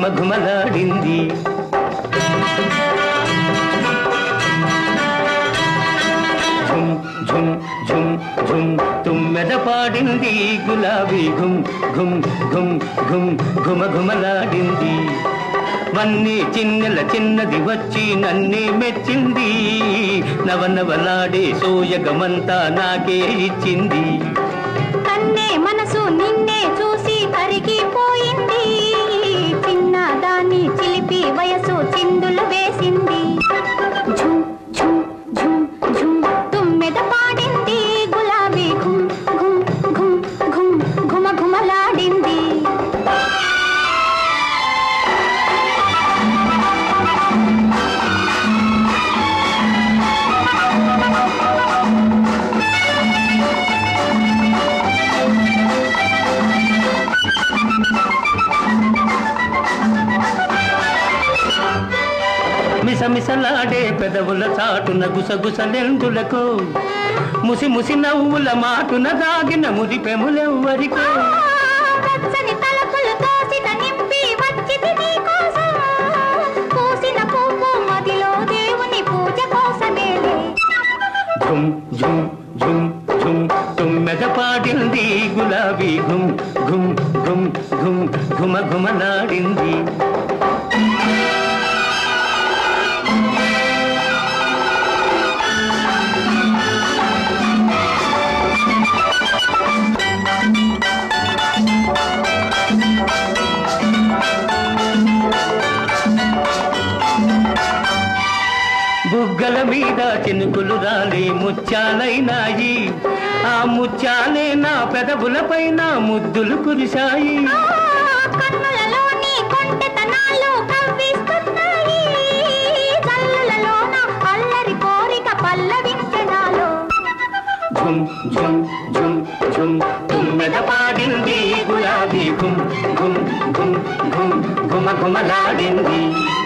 ఘుమఘుమలాడింది ఝుమ్ ఝుమ్ ఝుమ్ ఝుమ్ తుమ్మెద పాడింది గులాబీ ఘుమ్ ఘుమ్ ఘుమ్ ఘుమ్ ఘుమఘుమలాడింది వన్నీ చిన్నెల చిన్నది వచ్చి నన్నే మెచ్చింది నవనవలాడే సోయగమంతా నాకే ఇచ్చింది కన్నే మనసు నిన్నే చూసి కరిగిపోయింది చిన్న దాన్ని చిలిపి వయసు చిందులు వేసింది ఝుమ్ ఝుమ్ ఝుమ్ ఝుమ్ తుమ్మెద పాడింది గులాబీ ఘుమ్ ఘుమ్ ఘుమ్ ఘుమ్ ఘుమ ఘుమలాడింది మిసమిసలాడే పెదవుల చాటున గుసగుసలెందులకు ముసి ముసి నవ్వుల మాటున దాగిన ముది పెములెవ్వరికో వెచ్చని తలపులు తోసిట నింపి వచ్చింది నీకోసం పూసిన పువ్వు మదిలో దేవుని పూజ కోసమేలే ఝుమ్ ఝుమ్ ఝుమ్ ఝుమ్ తుమ్మెద పాడింది గులాబీ ఘుమ్ ఘుమ్ ఘుమ్ ఘుమ్ ఘుమ ఘుమలాడింది బుగ్గల మీద చినుకులు రాలి ముత్యాలైనాయి ఆ ముత్యాలే నా పెదవుల పైన ముద్దులు కురిశాయి ఆ కన్నులలోని కొంటెతనాలు కవ్విస్తున్నాయి కళ్ళులలోన అల్లరి కోరిక పల్లవించడాలో ఝుమ్ ఝుమ్ ఝుమ్ ఝుమ్ తుమ్మెద పాడింది గులాబీ ఘుమ్ ఘుమ్ ఘుమ్ ఘుమ్ ఘుమ ఘుమలాడింది